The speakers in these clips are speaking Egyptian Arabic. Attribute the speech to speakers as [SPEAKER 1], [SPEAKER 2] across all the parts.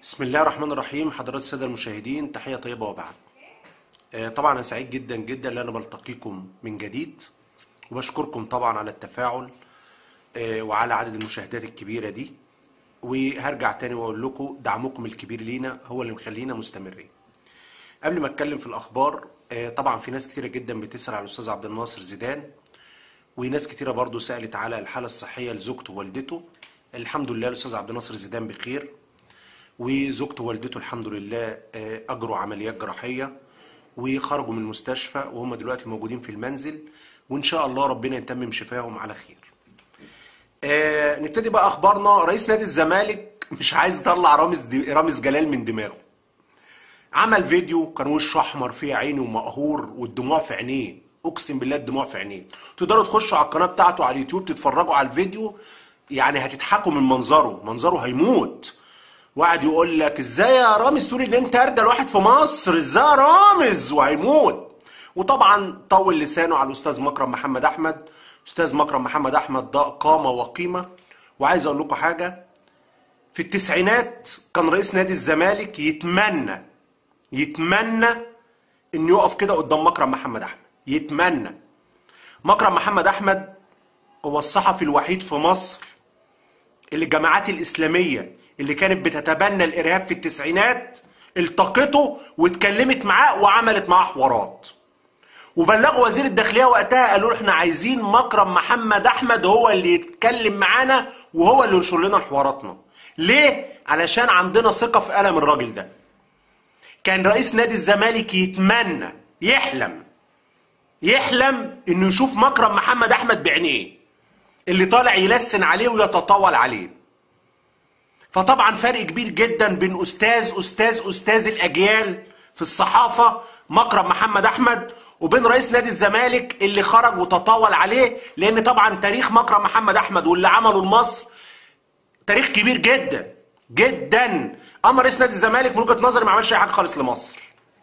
[SPEAKER 1] بسم الله الرحمن الرحيم حضرات السادة المشاهدين تحية طيبة وبعد آه، طبعا أنا سعيد جدا جدا لأن أنا بلتقيكم من جديد وبشكركم طبعا على التفاعل آه، وعلى عدد المشاهدات الكبيرة دي وهرجع تاني وأقول لكم دعمكم الكبير لينا هو اللي مخلينا مستمرين قبل ما أتكلم في الأخبار آه، طبعا في ناس كتيرة جدا بتسأل على الأستاذ عبد الناصر زيدان وناس كتيرة برضو سألت على الحالة الصحية لزوجته ووالدته الحمد لله الأستاذ عبد الناصر زيدان بخير وزوجته ووالدته الحمد لله آه، أجروا عمليات جراحية وخرجوا من المستشفى وهم دلوقتي موجودين في المنزل وإن شاء الله ربنا يتمم شفاهم على خير آه، نبتدي بقى أخبارنا رئيس نادي الزمالك مش عايز يطلع رامز دي رامز جلال من دماغه عمل فيديو كان وشه احمر فيه عيني ومقهور والدموع في عينيه اقسم بالله الدموع في عينيه تقدروا تخشوا على القناه بتاعته على اليوتيوب تتفرجوا على الفيديو يعني هتضحكوا من منظره منظره هيموت وقعد يقول لك ازاي يا رامز تقول ان انت ارجل واحد في مصر ازاي يا رامز وهيموت وطبعا طول لسانه على الاستاذ مكرم محمد احمد استاذ مكرم محمد احمد ده قامه وقيمه وعايز اقول لكم حاجه في التسعينات كان رئيس نادي الزمالك يتمنى يتمنى انه يقف كده قدام مكرم محمد احمد يتمنى مكرم محمد احمد هو الصحفي الوحيد في مصر اللي الجماعات الاسلاميه اللي كانت بتتبنى الارهاب في التسعينات التقته واتكلمت معاه وعملت معاه حوارات وبلغوا وزير الداخليه وقتها قالوا له احنا عايزين مكرم محمد احمد هو اللي يتكلم معانا وهو اللي ينشر لنا حواراتنا ليه علشان عندنا ثقه في قلم الراجل ده كان رئيس نادي الزمالك يتمنى يحلم يحلم انه يشوف مكرم محمد احمد بعينيه اللي طالع يلسن عليه ويتطاول عليه فطبعا فرق كبير جدا بين استاذ استاذ استاذ الاجيال في الصحافه مكرم محمد احمد وبين رئيس نادي الزمالك اللي خرج وتطاول عليه لان طبعا تاريخ مكرم محمد احمد واللي عمله لمصر تاريخ كبير جدا جدا اما رئيس نادي الزمالك من وجهه نظري ما عملش اي حاجه خالص لمصر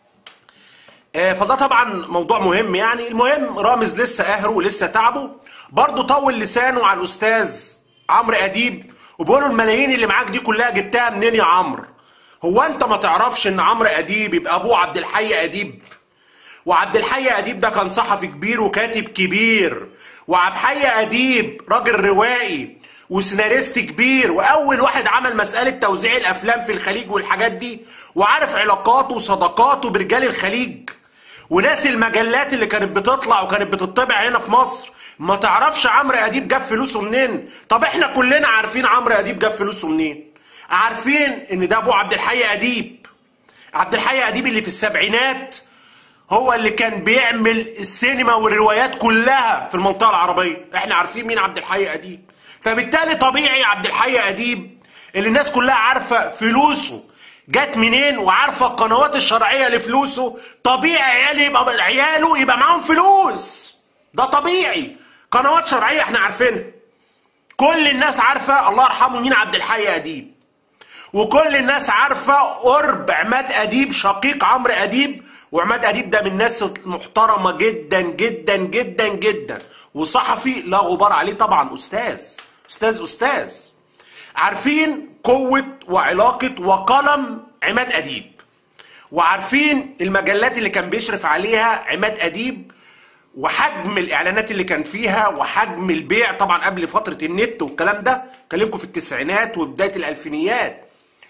[SPEAKER 1] آه، فده طبعا موضوع مهم يعني المهم رامز لسه قاهره ولسه تعبه برضه طول لسانه على الاستاذ عمرو اديب وبيقول له الملايين اللي معاك دي كلها جبتها منين يا عمرو هو انت ما تعرفش ان عمرو اديب يبقى ابوه عبد الحي اديب وعبد الحي اديب ده كان صحفي كبير وكاتب كبير وعبد الحي اديب راجل روائي وسيناريست كبير واول واحد عمل مساله توزيع الافلام في الخليج والحاجات دي وعارف علاقاته وصداقاته برجال الخليج وناس المجلات اللي كانت بتطلع وكانت بتطبع هنا في مصر ما تعرفش عمرو اديب جاب فلوسه منين طب احنا كلنا عارفين عمرو اديب جاب فلوسه منين عارفين ان ده ابو عبد الحي اديب عبد الحي اديب اللي في السبعينات هو اللي كان بيعمل السينما والروايات كلها في المنطقه العربيه احنا عارفين مين عبد الحي اديب فبالتالي طبيعي عبد الحي اديب اللي الناس كلها عارفه فلوسه جت منين وعارفه القنوات الشرعيه لفلوسه طبيعي عياله يبقى عياله يبقى معاهم فلوس ده طبيعي قنوات شرعيه احنا عارفينها كل الناس عارفه الله يرحمه مين عبد الحي اديب وكل الناس عارفه قرب عماد اديب شقيق عمرو اديب وعماد اديب ده من الناس المحترمه جدا جدا جدا جدا وصحفي لا غبار عليه طبعا استاذ استاذ استاذ عارفين قوه وعلاقه وقلم عماد اديب وعارفين المجلات اللي كان بيشرف عليها عماد اديب وحجم الاعلانات اللي كان فيها وحجم البيع طبعا قبل فتره النت والكلام ده كلمكم في التسعينات وبدايه الالفينيات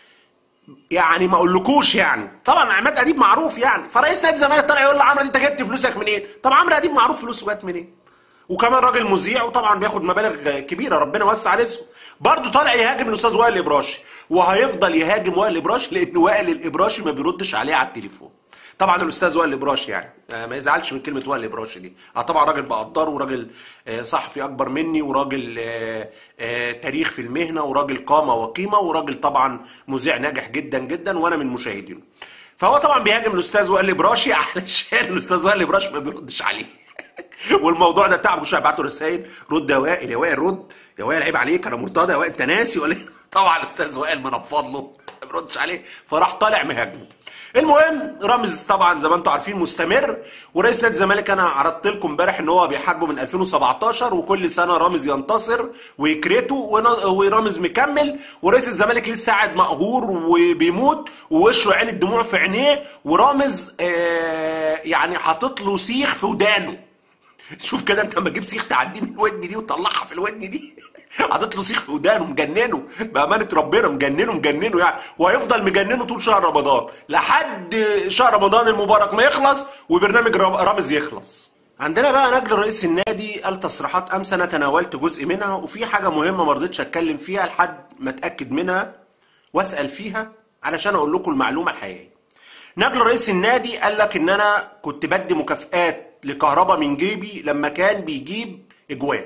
[SPEAKER 1] يعني ما اقولكوش يعني طبعا عماد اديب معروف يعني فرئيس نادي الزمالك طلع يقول لعمرو انت جبت فلوسك منين طب عمرو اديب معروف فلوسه جت منين وكمان راجل مذيع وطبعا بياخد مبالغ كبيره ربنا وسع رزقه برضه طالع يهاجم الاستاذ وائل الابراشي وهيفضل يهاجم وائل الابراشي لان وائل الابراشي ما بيردش عليه على التليفون طبعا الاستاذ وائل الابراشي يعني آه، ما يزعلش من كلمه وائل الابراشي دي اه طبعا راجل بقدره وراجل آه، صحفي اكبر مني وراجل آه، آه، تاريخ في المهنه وراجل قامه وقيمه وراجل طبعا مذيع ناجح جدا جدا وانا من مشاهدينه فهو طبعا بيهاجم الاستاذ وائل الابراشي علشان الاستاذ وائل الابراشي ما بيردش عليه والموضوع ده تعب شويه بعتوا رسائل رد يا وائل يا وائل رد يا وائل عيب عليك انا مرتضى يا وائل انت ناسي ولا إيه؟ طبعا الاستاذ وائل منفض له ما بيردش عليه فراح طالع مهاجمه المهم رامز طبعا زي ما انتم عارفين مستمر ورئيس نادي الزمالك انا عرضت لكم امبارح ان هو بيحاربه من 2017 وكل سنه رامز ينتصر ويكرته ون- ورامز مكمل ورئيس الزمالك لسه قاعد مقهور وبيموت ووشه عين الدموع في عينيه ورامز آه يعني حاطط له سيخ في ودانه شوف كده انت لما تجيب سيخ تعديه من الودن دي وتطلعها في الودن دي حاطط له سيخ في ودانه مجننه بامانه ربنا مجننه مجننه يعني وهيفضل مجننه طول شهر رمضان لحد شهر رمضان المبارك ما يخلص وبرنامج رام- رامز يخلص عندنا بقى نجل رئيس النادي قال تصريحات امس انا تناولت جزء منها وفي حاجه مهمه ما رضيتش اتكلم فيها لحد ما اتاكد منها واسال فيها علشان اقول لكم المعلومه الحقيقيه نجل رئيس النادي قال لك ان انا كنت بدي مكافئات لكهربا من جيبي لما كان بيجيب اجوان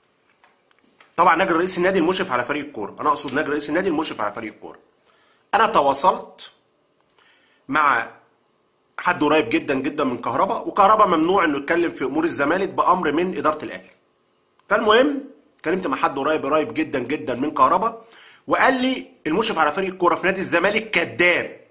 [SPEAKER 1] طبعا نجل رئيس النادي المشرف على فريق الكوره انا اقصد نجل رئيس النادي المشرف على فريق الكوره انا تواصلت مع حد قريب جدا جدا من كهربا وكهربا ممنوع انه يتكلم في امور الزمالك بامر من اداره الاهلي فالمهم اتكلمت مع حد قريب قريب جدا جدا من كهربا وقال لي المشرف على فريق الكوره في نادي الزمالك كذاب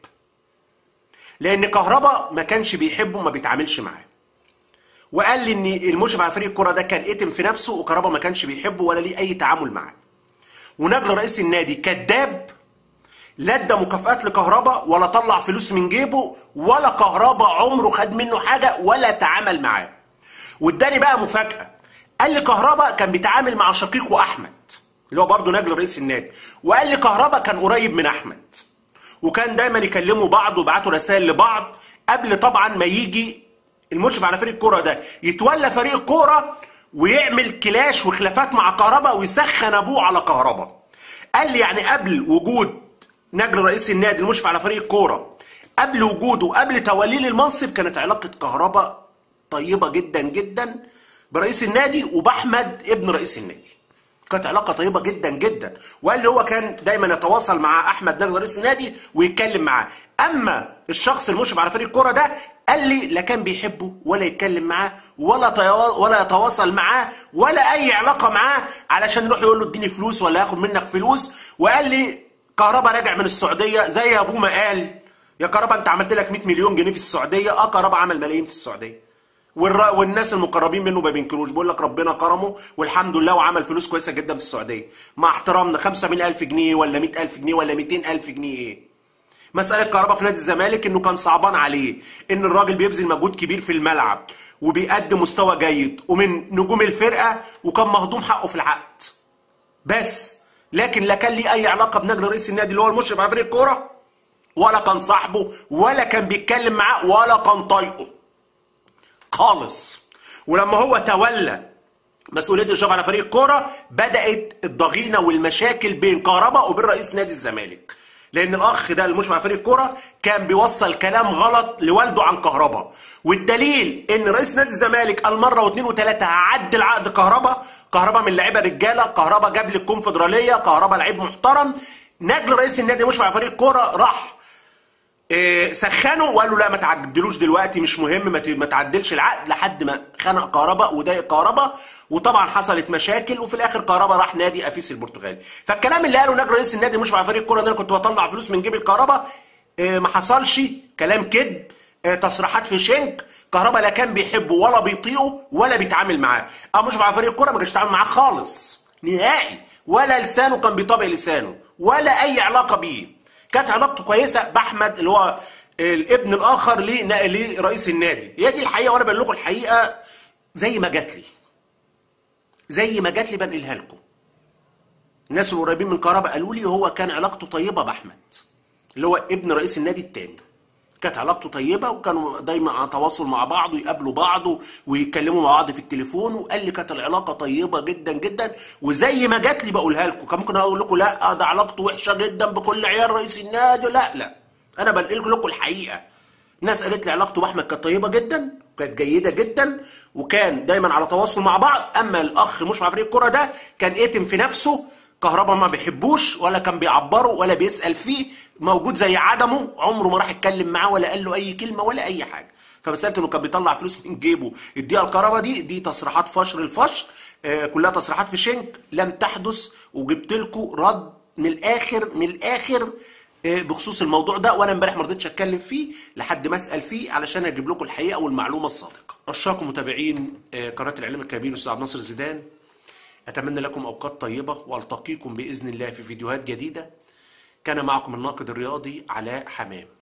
[SPEAKER 1] لان كهربا ما كانش بيحبه وما بيتعاملش معاه وقال لي ان المشرف على فريق الكوره ده كان اتم في نفسه وكهربا ما كانش بيحبه ولا ليه اي تعامل معاه ونجل رئيس النادي كذاب لا ادى مكافآت لكهربا ولا طلع فلوس من جيبه ولا كهربا عمره خد منه حاجه ولا تعامل معاه واداني بقى مفاجاه قال لي كهربا كان بيتعامل مع شقيقه احمد اللي هو برضه نجل رئيس النادي وقال لي كهربا كان قريب من احمد وكان دايما يكلموا بعض ويبعتوا رسائل لبعض قبل طبعا ما يجي المشرف على فريق الكوره ده يتولى فريق الكوره ويعمل كلاش وخلافات مع كهربا ويسخن ابوه على كهربا قال لي يعني قبل وجود نجل رئيس النادي المشرف على فريق الكوره قبل وجوده قبل توليه المنصب كانت علاقه كهربا طيبه جدا جدا برئيس النادي وباحمد ابن رئيس النادي كانت علاقه طيبه جدا جدا وقال لي هو كان دايما يتواصل مع احمد نجل رئيس النادي ويتكلم معاه اما الشخص المشرف على فريق الكوره ده قال لي لا كان بيحبه ولا يتكلم معاه ولا طيوا- ولا يتواصل معاه ولا اي علاقه معاه علشان يروح يقول له اديني فلوس ولا ياخد منك فلوس وقال لي كهربا راجع من السعوديه زي ابوه ما قال يا كهربا انت عملت لك 100 مليون جنيه في السعوديه اه كهربا عمل ملايين في السعوديه والر... والناس المقربين منه ما بينكروش بيقول لك ربنا كرمه والحمد لله وعمل فلوس كويسه جدا في السعوديه مع احترامنا 50000 جنيه ولا 100000 جنيه ولا 200000 جنيه ايه مسألة كهربا في نادي الزمالك انه كان صعبان عليه ان الراجل بيبذل مجهود كبير في الملعب وبيقدم مستوى جيد ومن نجوم الفرقة وكان مهضوم حقه في العقد بس لكن لا كان ليه اي علاقة بنجل رئيس النادي اللي هو المشرف على فريق الكورة ولا كان صاحبه ولا كان بيتكلم معاه ولا كان طايقه خالص ولما هو تولى مسؤوليه الاشراف على فريق الكوره بدات الضغينه والمشاكل بين كهربا وبين رئيس نادي الزمالك لان الاخ ده المشرف على فريق الكوره كان بيوصل كلام غلط لوالده عن كهربا والدليل ان رئيس نادي الزمالك قال مره واثنين وثلاثه هعدل عقد كهربا كهربا من لعيبه رجاله كهربا جاب لي الكونفدراليه كهربا لعيب محترم نجل رئيس النادي المشرف على فريق الكوره راح إيه، سخنوا وقالوا لا ما تعدلوش دلوقتي مش مهم ما ت- ما تعدلش العقد لحد ما خنق كهربا وضايق كهربا وطبعا حصلت مشاكل وفي الاخر كهربا راح نادي افيس البرتغالي فالكلام اللي قاله نجم رئيس النادي مش مع فريق الكوره ده انا كنت بطلع فلوس من جيب الكهربا إيه، ما حصلش كلام كذب إيه، تصريحات في شنك كهربا لا كان بيحبه ولا بيطيقه ولا بيتعامل معاه اه مش مع فريق الكوره ما كانش يتعامل معاه خالص نهائي ولا لسانه كان بيطابق لسانه ولا اي علاقه بيه كانت علاقته كويسه باحمد اللي هو الابن الاخر لنا- لرئيس النادي هي دي الحقيقه وانا بقول لكم الحقيقه زي ما جات لي زي ما جات لي بنقلها لكم الناس القريبين من كهربا قالوا لي هو كان علاقته طيبه باحمد اللي هو ابن رئيس النادي التاني كانت علاقته طيبه وكانوا دايما على تواصل مع بعض ويقابلوا بعض ويتكلموا مع بعض في التليفون وقال لي كانت العلاقه طيبه جدا جدا وزي ما جات لي بقولها لكم كان ممكن اقول لكم لا ده علاقته وحشه جدا بكل عيال رئيس النادي لا لا انا بنقل لكم الحقيقه الناس قالت لي علاقته باحمد كانت طيبه جدا كانت جيده جدا وكان دايما على تواصل مع بعض اما الاخ مش مع فريق الكوره ده كان اتم في نفسه كهربا ما بيحبوش ولا كان بيعبره ولا بيسال فيه موجود زي عدمه عمره ما راح يتكلم معاه ولا قال له اي كلمه ولا اي حاجه فمساله انه كان بيطلع فلوس من جيبه يديها الكهرباء دي دي تصريحات فشر الفشر آه كلها تصريحات في شنك لم تحدث وجبت لكم رد من الاخر من الاخر آه، بخصوص الموضوع ده وانا امبارح ما رضيتش اتكلم فيه لحد ما اسال فيه علشان اجيب لكم الحقيقه والمعلومه الصادقه. عشاق متابعين آه، قناه الاعلام الكبير الاستاذ عبد الناصر زيدان اتمنى لكم اوقات طيبه والتقيكم باذن الله في فيديوهات جديده. كان معكم الناقد الرياضي علاء حمام.